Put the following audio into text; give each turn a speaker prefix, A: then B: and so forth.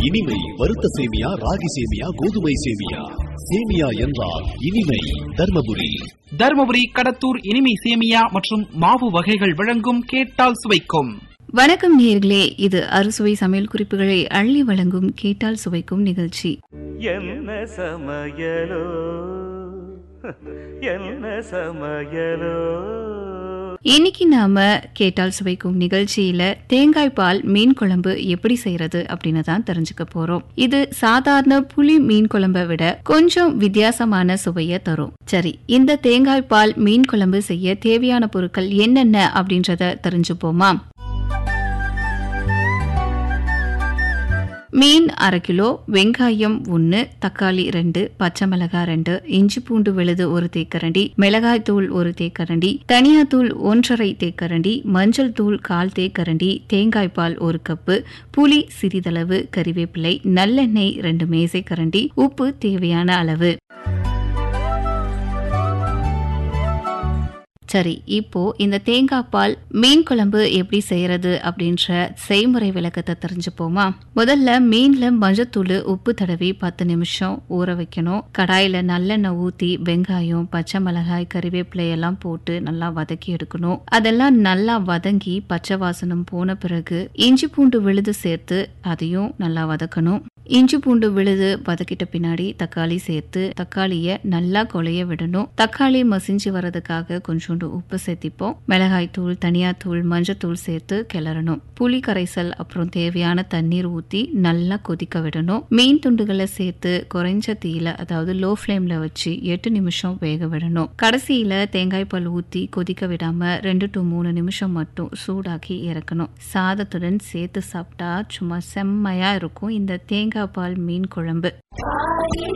A: இனிமை வறுத்த சேமியா ராகி சேமியா கோதுமை சேமியா சேமியா என்றால் இனிமை தர்மபுரி
B: தருமபுரி கடத்தூர் இனிமை சேமியா மற்றும் மாவு வகைகள் வழங்கும் கேட்டால் சுவைக்கும்
C: வணக்கம் நேர்களே இது அறுசுவை சமையல் குறிப்புகளை அள்ளி வழங்கும் கேட்டால் சுவைக்கும் நிகழ்ச்சி
D: என்ன சமையலோ என்ன சமையலோ
C: இன்னைக்கு நாம கேட்டால் சுவைக்கும் நிகழ்ச்சியில தேங்காய் பால் மீன் குழம்பு எப்படி செய்யறது அப்படின்னு தான் தெரிஞ்சுக்க போறோம் இது சாதாரண புளி மீன் குழம்பை விட கொஞ்சம் வித்தியாசமான சுவைய தரும் சரி இந்த தேங்காய் பால் மீன் குழம்பு செய்ய தேவையான பொருட்கள் என்னென்ன அப்படின்றத தெரிஞ்சுப்போமா மீன் அரை கிலோ வெங்காயம் ஒன்று தக்காளி ரெண்டு பச்சை மிளகாய் ரெண்டு இஞ்சி பூண்டு விழுது ஒரு தேக்கரண்டி மிளகாய் தூள் ஒரு தேக்கரண்டி தனியா தூள் ஒன்றரை தேக்கரண்டி மஞ்சள் தூள் கால் தேக்கரண்டி தேங்காய் பால் ஒரு கப்பு புளி சிறிதளவு கறிவேப்பிலை நல்லெண்ணெய் ரெண்டு மேசை கரண்டி உப்பு தேவையான அளவு சரி இப்போ இந்த தேங்காய் பால் மீன் குழம்பு எப்படி செய்யறது அப்படின்ற செய்முறை விளக்கத்தை தெரிஞ்சுப்போமா முதல்ல மீன்ல மஞ்சத்தூள் உப்பு தடவி பத்து நிமிஷம் ஊற வைக்கணும் கடாயில நல்லெண்ணெய் ஊத்தி வெங்காயம் பச்சை மிளகாய் கறிவேப்பிலை எல்லாம் போட்டு நல்லா வதக்கி எடுக்கணும் அதெல்லாம் நல்லா வதங்கி பச்சை வாசனம் போன பிறகு இஞ்சி பூண்டு விழுது சேர்த்து அதையும் நல்லா வதக்கணும் இஞ்சி பூண்டு விழுது வதக்கிட்ட பின்னாடி தக்காளி சேர்த்து தக்காளிய நல்லா கொலைய விடணும் தக்காளி மசிஞ்சு வரதுக்காக கொஞ்சோண்டு உப்பு சேர்த்திப்போம் மிளகாய் தூள் தனியா தூள் மஞ்சத்தூள் சேர்த்து கிளறணும் புளி கரைசல் அப்புறம் தேவையான தண்ணீர் ஊத்தி நல்லா கொதிக்க விடணும் மீன் துண்டுகளை சேர்த்து குறைஞ்ச தீயில அதாவது லோ ஃப்ளேம்ல வச்சு எட்டு நிமிஷம் வேக விடணும் கடைசியில தேங்காய் பால் ஊத்தி கொதிக்க விடாம ரெண்டு டு மூணு நிமிஷம் மட்டும் சூடாக்கி இறக்கணும் சாதத்துடன் சேர்த்து சாப்பிட்டா சும்மா செம்மையா இருக்கும் இந்த தேங்காய் பால் மீன் குழம்பு